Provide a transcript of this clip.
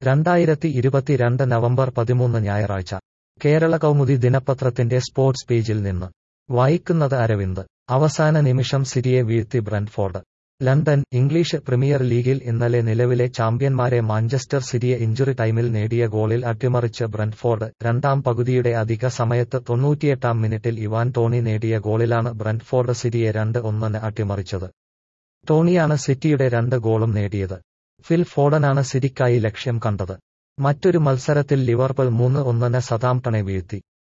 രണ്ടായിരത്തി ഇരുപത്തിരണ്ട് നവംബർ പതിമൂന്ന് ഞായറാഴ്ച കേരള കൗമുദി ദിനപത്രത്തിന്റെ സ്പോർട്സ് പേജിൽ നിന്ന് വായിക്കുന്നത് അരവിന്ദ് അവസാന നിമിഷം സിറ്റിയെ വീഴ്ത്തി ബ്രന്റ്ഫോർഡ് ലണ്ടൻ ഇംഗ്ലീഷ് പ്രീമിയർ ലീഗിൽ ഇന്നലെ നിലവിലെ ചാമ്പ്യന്മാരെ മാഞ്ചസ്റ്റർ സിറ്റിയെ ഇഞ്ചുറി ടൈമിൽ നേടിയ ഗോളിൽ അട്ടിമറിച്ച് ബ്രന്റ്ഫോർഡ് രണ്ടാം പകുതിയുടെ അധിക സമയത്ത് തൊണ്ണൂറ്റിയെട്ടാം മിനിറ്റിൽ ഇവാൻ ടോണി നേടിയ ഗോളിലാണ് ബ്രന്റ്ഫോർഡ് സിറ്റിയെ രണ്ട് ഒന്നിന് അട്ടിമറിച്ചത് ടോണിയാണ് സിറ്റിയുടെ രണ്ട് ഗോളും നേടിയത് ഫിൽ ഫോഡനാണ് സിറ്റിക്കായി ലക്ഷ്യം കണ്ടത് മറ്റൊരു മത്സരത്തിൽ ലിവർപൂൾ മൂന്ന് ഒന്നിന് സതാംപ്ടണെ വീഴ്ത്തി